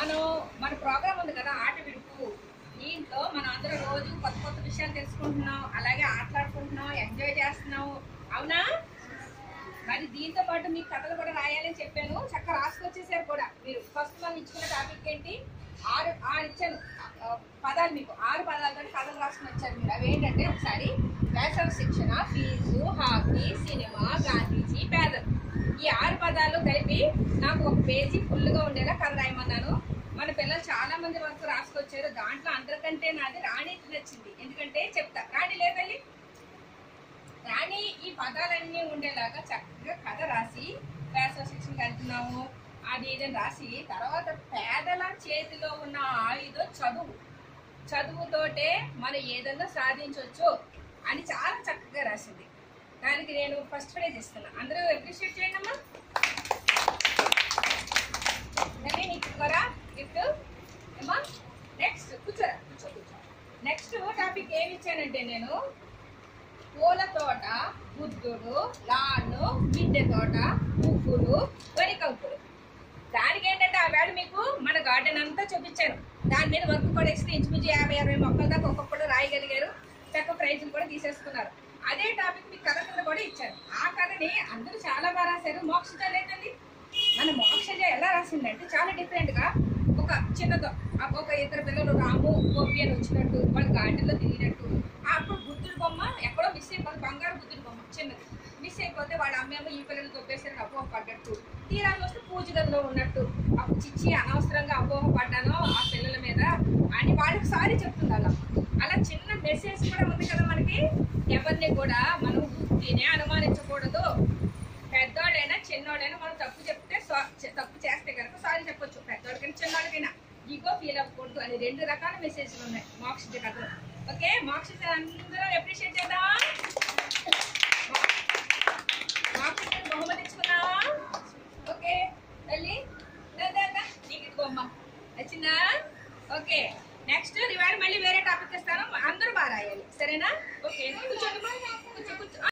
మనం మన ప్రోగ్రామ్ ఉంది కదా ఆట విడుపు దీంట్లో మనం అందరం రోజు కొత్త కొత్త విషయాలు తెలుసుకుంటున్నాం అలాగే ఆటలాడుకుంటున్నాం ఎంజాయ్ చేస్తున్నాం అవునా మరి దీంతో పాటు మీకు కథలు కూడా రాయాలని చెప్పాను చక్కగా రాసుకొచ్చేసారు కూడా మీరు ఫస్ట్ మనం ఇచ్చుకున్న టాపిక్ ఏంటి ఆరు ఆరు ఇచ్చాను ఆ, పదాలు మీకు ఆరు పదాలతో కథలు రాసుకుని వచ్చారు మీరు అవి ఏంటంటే ఒకసారి వేసవి శిక్షణ ఫీజు హాకీ సినిమా గాంధీజీ పేదలు ఈ ఆరు పదాలు కలిపి నాకు ఒక పేజీ ఫుల్గా ఉండేలా కథ రాయమన్నాను మన పిల్లలు చాలా మంది వరకు రాసుకొచ్చారు దాంట్లో అందరికంటే నాది రాణికి నచ్చింది ఎందుకంటే చెప్తా రాణి లేదండి రాణి ఈ పదాలన్నీ ఉండేలాగా చక్కగా కథ రాసి వేసవ శిక్షణకి వెళ్తున్నాము అది ఇదని రాసి తర్వాత పేదల చేతిలో ఉన్న ఆయుధం చదువు చదువుతోటే మనం ఏదైనా సాధించవచ్చు అని చాలా చక్కగా రాసింది దానికి నేను ఫస్ట్ ప్రైజ్ ఇస్తున్నా అందరూ అప్రిషియేట్ చేయండి అమ్మా నవీన్ ఇక్కడ గిఫ్ట్ అమ్మా నెక్స్ట్ కూర్చోరా కూర్చో కూర్చో నెక్స్ట్ టాపిక్ ఏమి ఇచ్చానంటే నేను పూల తోట బుద్ధుడు లాను మిద్దె తోట పువ్వులు వరి కంకులు దానికి ఏంటంటే ఆ వేళ మీకు మన గార్డెన్ అంతా చూపించాను దాని మీద వర్క్ కూడా ఇస్తే ఇంచుమించు యాభై అరవై మొక్కల దాకా ఒక్కొక్కడు రాయగలిగారు చక్క ప్రైజులు కూడా తీసేసుకున్నారు అదే టాపిక్ మీకు కథ కింద కూడా ఇచ్చారు ఆ కథని అందరూ చాలా బాగా రాశారు మోక్ష ఏంటండి మన మోక్షజ ఎలా రాసిందంటే చాలా డిఫరెంట్ గా ఒక చిన్నదో ఆ ఒక ఇద్దరు పిల్లలు రాము గోపి అని వచ్చినట్టు వాళ్ళ గార్డెన్లో తిరిగినట్టు అప్పుడు బుద్ధుడి బొమ్మ ఎక్కడో మిస్ అయిపోతుంది బంగారు బుద్ధుడి బొమ్మ చిన్నది మిస్ అయిపోతే వాళ్ళ అమ్మేమో ఈ పిల్లలు తొప్పేసరికి అపోహ పడ్డట్టు తీరా చూస్తే పూజ గదిలో ఉన్నట్టు అప్పుడు చిచ్చి అనవసరంగా అపోహ పడ్డాను ఆ పిల్లల మీద అని వాళ్ళకి సారీ చెప్తుంది అలా అలా చిన్న మెసేజ్ కూడా ఉంది కదా మనకి ఎవరిని కూడా మనం బుద్ధినే అనుమానించకూడదు పెద్దోడైనా చిన్నోడైనా మనం తప్పు చెప్తే సా- చె- తప్పు చేస్తే కనుక సారీ చెప్పొచ్చు పెద్దోడికైనా చిన్నోడికైనా ఈగో ఫీల్ అవ్వకూడదు అని రెండు రకాల మెసేజ్లు ఉన్నాయి మోక్ష కథలో ఓకే మోక్ష అందరూ అప్రిషియేట్ చేద్దామా మోక్ష బహుమతి ఇచ్చుకున్నావా ఓకే తల్లి దా, దా, దా. నీకు ఇది బొమ్మ నచ్చిందా ఓకే నెక్స్ట్ రివార్డ్ మళ్ళీ వేరే టాపిక్ ఇస్తాను అందరూ బాగా రాయాలి సరేనా ఓకే కూర్చోండి కూర్చో కూర్చో